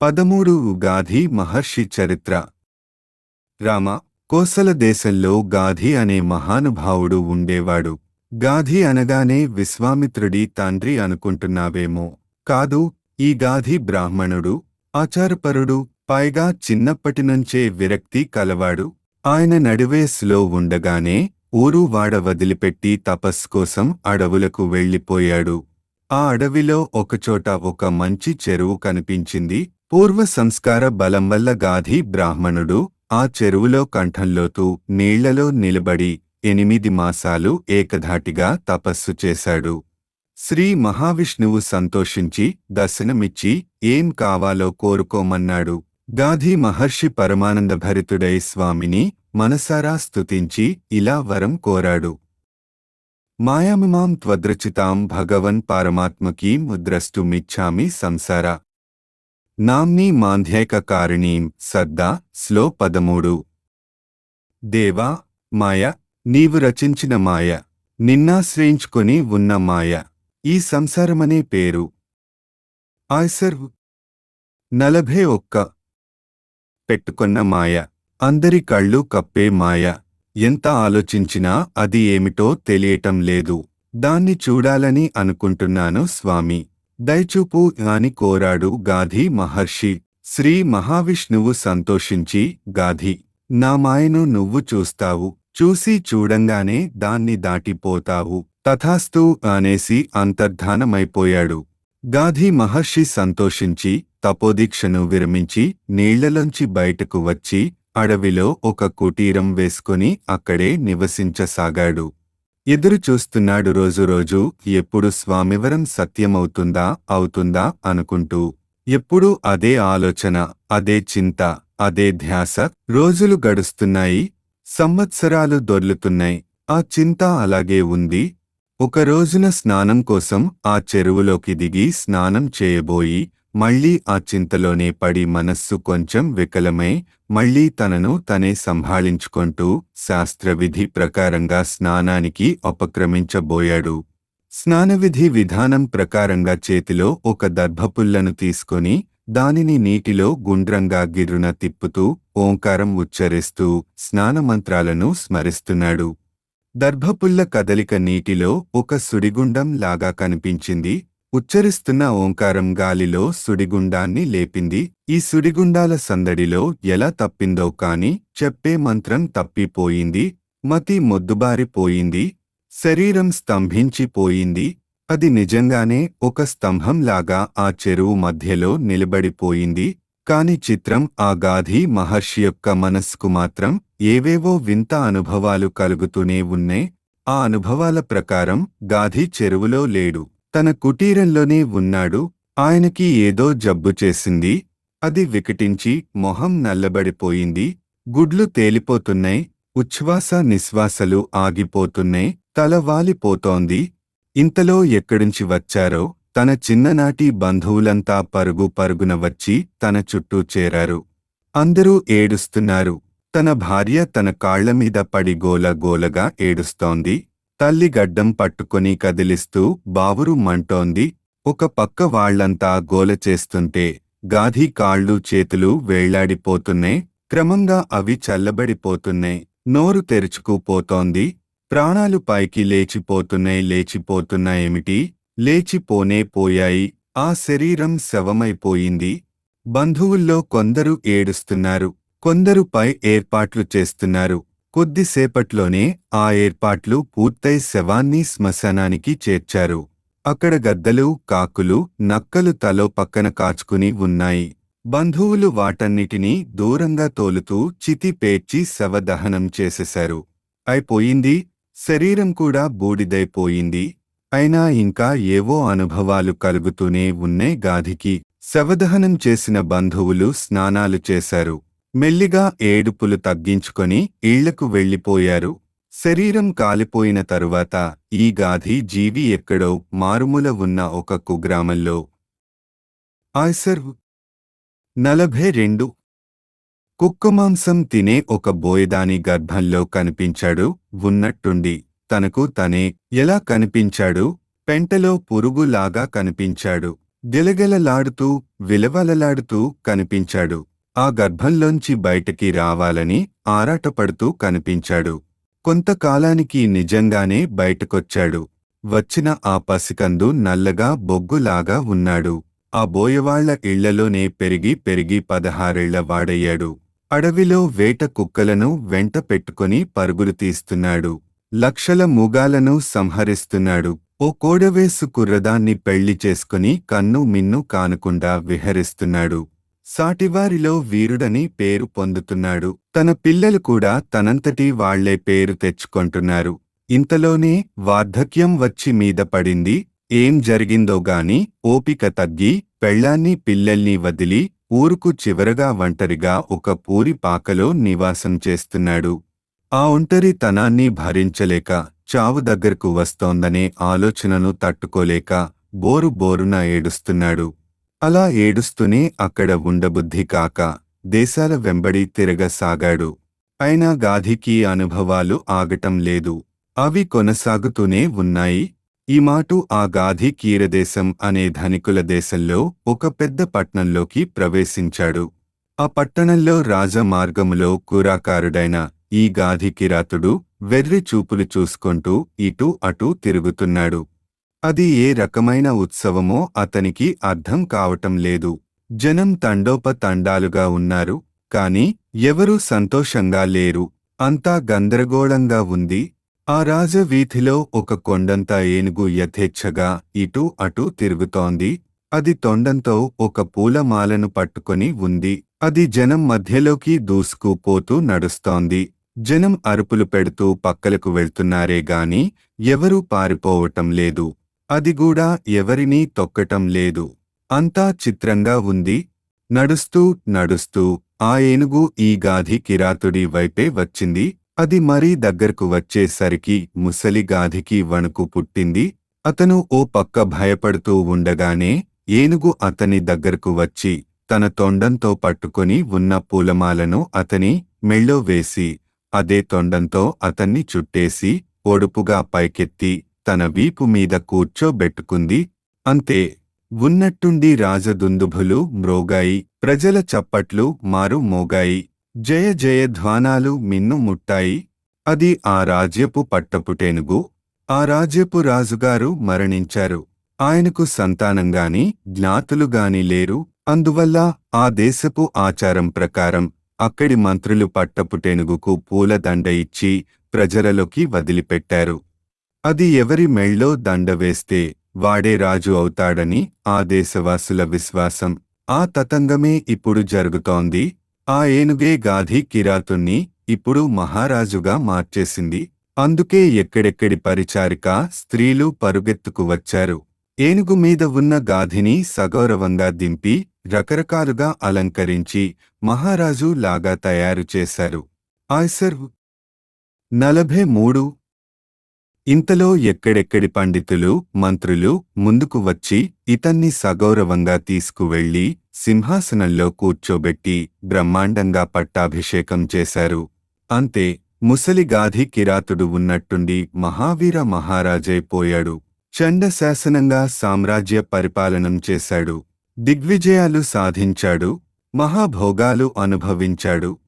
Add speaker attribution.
Speaker 1: పదమూడు గాధి మహర్షి చరిత్ర రామ కోసల దేశంలో గాధి అనే మహానుభావుడు ఉండేవాడు గాధి అనగానే విశ్వామిత్రుడి తండ్రి అనుకుంటున్నావేమో కాదు ఈ గాధి బ్రాహ్మణుడు ఆచారపరుడు పైగా చిన్నప్పటినుంచే విరక్తి కలవాడు ఆయన నడివేసులో ఉండగానే ఊరు వాడ వదిలిపెట్టి తపస్సు కోసం అడవులకు వెళ్ళిపోయాడు ఆ అడవిలో ఒకచోట ఒక మంచి చెరువు కనిపించింది పూర్వ సంస్కార బలం వల్ల గాధి బ్రాహ్మణుడు ఆ చెరువులో కంఠంలోతూ నీళ్లలో నిలబడి ఎనిమిది మాసాలు ఏకధాటిగా తపస్సు చేశాడు శ్రీ మహావిష్ణువు సంతోషించి దర్శనమిచ్చి ఏం కావాలో కోరుకోమన్నాడు గాధి మహర్షి పరమానందభరితుడై స్వామిని మనసారా స్తుతించి ఇలా వరం కోరాడు మాయామిమాం త్వద్రచితాం భగవన్ పారమాత్మకీం ముద్రష్టుమిచ్చామి సంసార నామ్ని మాంధ్యైక కారిణీం సద్దా స్లో పదమూడు దేవా మాయ నీవు రచించిన మాయ నిన్నాశ్రయించుకొని ఉన్న మాయ ఈ సంసారమనే పేరు ఆయ్సర్ నలభై ఒక్క పెట్టుకొన్న మాయ అందరి కళ్ళు కప్పే మాయ ఎంత ఆలోచించినా అది ఏమిటో తెలియటం లేదు దాన్ని చూడాలని అనుకుంటున్నాను స్వామి దయచూపు అని కోరాడు గాధి మహర్షి శ్రీ మహావిష్ణువు సంతోషించి గాధి నా మాయను నువ్వు చూస్తావు చూసి చూడంగానే దాన్ని దాటిపోతావు తథాస్తు అనేసి అంతర్ధానమైపోయాడు గాధి మహర్షి సంతోషించి తపోదీక్షను విరమించి నీళ్లలోంచి బయటకు వచ్చి అడవిలో ఒక కుటీరం వేసుకుని అక్కడే నివసించసాగాడు ఎదురు చూస్తున్నాడు రోజురోజు ఎప్పుడు స్వామివరం సత్యమవుతుందా అవుతుందా అనుకుంటూ ఎప్పుడూ అదే ఆలోచన అదే చింత అదే ధ్యాస రోజులు గడుస్తున్నాయి సంవత్సరాలు దొర్లుతున్నాయి ఆ చింత అలాగే ఉంది ఒక రోజున స్నానం కోసం ఆ చెరువులోకి దిగి స్నానం చేయబోయి మళ్ళీ ఆ చింతలోనే పడి మనస్సు కొంచెం వికలమై మళ్ళీ తనను తనే సంభాళించుకుంటూ శాస్త్రవిధి ప్రకారంగా స్నానానికి ఉపక్రమించబోయాడు స్నానవిధి విధానం ప్రకారంగా చేతిలో ఒక దర్భపుల్లను తీసుకొని దానిని నీటిలో గుండ్రంగా గిర్రున తిప్పుతూ ఓంకారం ఉచ్చరిస్తూ స్నానమంత్రాలను స్మరిస్తున్నాడు దర్భపుల్ల కదలిక నీటిలో ఒక సుడిగుండం లాగా కనిపించింది ఉచ్చరిస్తున్న ఓంకారం గాలిలో సుడిగుండాన్ని లేపింది ఈ సుడిగుండాల సందడిలో ఎలా తప్పిందో కాని చెప్పే మంత్రం తప్పిపోయింది మతి మొద్దుబారిపోయింది శరీరం స్తంభించిపోయింది అది నిజంగానే ఒక స్తంభంలాగా ఆ చెరువు మధ్యలో నిలబడిపోయింది కాని చిత్రం ఆ గాధి మహర్షి యొక్క మనస్సుకు మాత్రం ఏవేవో వింత అనుభవాలు కలుగుతూనే ఉన్నాయి ఆ అనుభవాల ప్రకారం గాధి చెరువులో లేడు తన కుటీరంలోనే ఉన్నాడు ఆయనకి ఏదో జబ్బు చేసింది అది వికటించి మొహం నల్లబడిపోయింది గుడ్లు తేలిపోతున్నాయి ఉచ్ఛ్వాస నిశ్వాసలు ఆగిపోతున్నాయి తల వాలిపోతోంది ఇంతలో ఎక్కడించి వచ్చారో తన చిన్ననాటి బంధువులంతా పరుగు పరుగున వచ్చి తన చుట్టూ చేరారు అందరూ ఏడుస్తున్నారు తన భార్య తన కాళ్లమీద పడి గోల గోలగా ఏడుస్తోంది తల్లి గడ్డం పట్టుకొని కదిలిస్తూ బావురు మంటోంది ఒక పక్క వాళ్లంతా గోల చేస్తుంటే గాధి కాళ్ళు చేతులు వేళ్లాడిపోతున్నాయి క్రమంగా అవి చల్లబడిపోతున్నాయి నోరు తెరుచుకుపోతోంది ప్రాణాలు పైకి లేచిపోతున్నాయి లేచిపోతున్నాయేమిటి లేచిపోనే పోయాయి ఆ శరీరం శవమైపోయింది బంధువుల్లో కొందరు ఏడుస్తున్నారు కొందరు పై ఏర్పాట్లు చేస్తున్నారు కొద్దిసేపట్లోనే ఆ ఏర్పాట్లు పూర్తయి శవాన్ని శ్మశానానికి చేర్చారు అక్కడ గద్దలు కాకులు నక్కలు తలో పక్కన కాచుకుని ఉన్నాయి బంధువులు వాటన్నిటినీ దూరంగా తోలుతూ చితి పేర్చి శవదహనం చేసేశారు అయిపోయింది శరీరం కూడా బూడిదైపోయింది అయినా ఇంకా ఏవో అనుభవాలు కలుగుతూనే ఉన్నే గాధికి శవదహనం చేసిన బంధువులు స్నానాలు చేశారు మెల్లిగా ఏడుపులు తగ్గించుకొని ఇళ్లకు వెళ్ళిపోయారు శరీరం కాలిపోయిన తరువాత ఈ గాధి జీవి ఎక్కడో మారుమూల ఉన్న ఒక కుగ్రామంలో ఆయ్సర్ నలభై రెండు కుక్కమాంసం తినే ఒక బోయదాని గర్భంలో కనిపించాడు ఉన్నట్టుండి తనకు తనే ఎలా కనిపించాడు పెంటలో పురుగులాగా కనిపించాడు గిలగిలలాడుతూ విలవలలాడుతూ కనిపించాడు ఆ గర్భంలోంచి బయటికి రావాలని ఆరాటపడుతూ కనిపించాడు కొంతకాలానికి నిజంగానే బయటకొచ్చాడు వచ్చిన ఆ పసికందు నల్లగా బొగ్గులాగా ఉన్నాడు ఆ బోయవాళ్ల ఇళ్లలోనే పెరిగి పెరిగి పదహారేళ్ల వాడయ్యాడు అడవిలో వేట కుక్కలను వెంట పెట్టుకుని పరుగులు తీస్తున్నాడు లక్షల మూగాలను సంహరిస్తున్నాడు ఓ కోడవేసు కుర్రదాన్ని పెళ్లి చేసుకుని కన్ను మిన్ను కానకుండా విహరిస్తున్నాడు సాటివారిలో వీరుడని పేరు పొందుతున్నాడు తన పిల్లలు కూడా తనంతటి వాళ్లే పేరు తెచ్చుకొంటున్నారు ఇంతలోనే వార్ధక్యం వచ్చి మీద పడింది ఏం జరిగిందో గాని ఓపిక తగ్గి పెళ్లాన్ని పిల్లల్ని వదిలి ఊరుకు చివరగా ఒంటరిగా ఒక పూరి పాకలో నివాసం చేస్తున్నాడు ఆ ఒంటరితనాన్ని భరించలేక చావు దగ్గరకు వస్తోందనే ఆలోచనను తట్టుకోలేక బోరు బోరున ఏడుస్తున్నాడు అలా ఏడుస్తూనే అక్కడ ఉండబుద్ధి కాక దేశాల వెంబడి తిరగసాగాడు అయినా గాధికి అనుభవాలు ఆగటం లేదు అవి కొనసాగుతూనే ఉన్నాయి ఈ మాటు ఆ గాధి కీరదేశం అనే ధనికుల దేశంలో ఒక పెద్ద పట్నంలోకి ప్రవేశించాడు ఆ పట్టణంలో రాజమార్గములో కూరాకారుడైన ఈ గాధి కిరాతుడు వెర్రి చూపులు చూసుకుంటూ ఇటూ అటూ తిరుగుతున్నాడు అది ఏ రకమైన ఉత్సవమో అతనికి అర్థం కావటం లేదు జనం తండోపతండాలుగా ఉన్నారు కాని ఎవరూ సంతోషంగా లేరు అంతా గందరగోళంగా ఉంది ఆ రాజవీధిలో ఒక కొండంత ఏనుగు యథేచ్ఛగా ఇటూ అటూ తిరుగుతోంది అది తొండంతో ఒక పూలమాలను పట్టుకొని ఉంది అది జనం మధ్యలోకి దూసుకుపోతూ నడుస్తోంది జనం అరుపులు పెడుతూ పక్కలకు వెళ్తున్నారే గాని ఎవరూ పారిపోవటం లేదు అది కూడా ఎవరినీ తొక్కటం లేదు అంతా చిత్రంగా ఉంది నడుస్తూ నడుస్తూ ఆ ఏనుగు ఈ గాధి కిరాతుడి వైపే వచ్చింది అది మరీ దగ్గరకు వచ్చేసరికి ముసలి గాధికి వణుకు పుట్టింది అతను ఓ పక్క భయపడుతూ ఉండగానే ఏనుగు అతని దగ్గరకు వచ్చి తన తొండంతో పట్టుకొని ఉన్న పూలమాలను అతని మెళ్ళో వేసి అదే తొండంతో అతన్ని చుట్టేసి ఒడుపుగా పైకెత్తి తన వీపు మీద కూర్చోబెట్టుకుంది అంతే ఉన్నట్టుండి రాజదుందుభులు మ్రోగాయి ప్రజల చప్పట్లు మారు మోగాయి జయ జయ ధ్వానాలు మిన్ను ముట్టాయి అది ఆ రాజ్యపు పట్టపుటేనుగు ఆ రాజ్యపు రాజుగారు మరణించారు ఆయనకు సంతానంగాని జ్ఞాతులుగాని లేరు అందువల్ల ఆ దేశపు ఆచారం ప్రకారం అక్కడి మంత్రులు పట్టపుటేనుగుకు పూలదండ ఇచ్చి ప్రజలలోకి వదిలిపెట్టారు అది ఎవరి మెళ్ళో దండ వేస్తే వాడే రాజు అవుతాడని ఆ దేశవాసుల విశ్వాసం ఆ తతంగమే ఇప్పుడు జరుగుతోంది ఆ ఏనుగే గాధి కిరాతుణ్ణి ఇప్పుడు మహారాజుగా మార్చేసింది అందుకే ఎక్కడెక్కడి పరిచారిక స్త్రీలు పరుగెత్తుకు వచ్చారు ఏనుగు మీద ఉన్న గాధిని సగౌరవంగా దింపి రకరకాలుగా అలంకరించి మహారాజు లాగా తయారు చేశారు ఆయ్సర్ నలభై మూడు ఇంతలో ఎక్కడెక్కడి పండితులు మంత్రులు ముందుకు వచ్చి ఇతన్ని సగౌరవంగా తీసుకువెళ్లి సింహాసనంలో కూర్చోబెట్టి బ్రహ్మాండంగా పట్టాభిషేకం చేశారు అంతే ముసలి గాధి కిరాతుడు ఉన్నట్టుండి మహావీర మహారాజైపోయాడు చండ శాసనంగా సామ్రాజ్య పరిపాలనం చేశాడు దిగ్విజయాలు సాధించాడు మహాభోగాలు అనుభవించాడు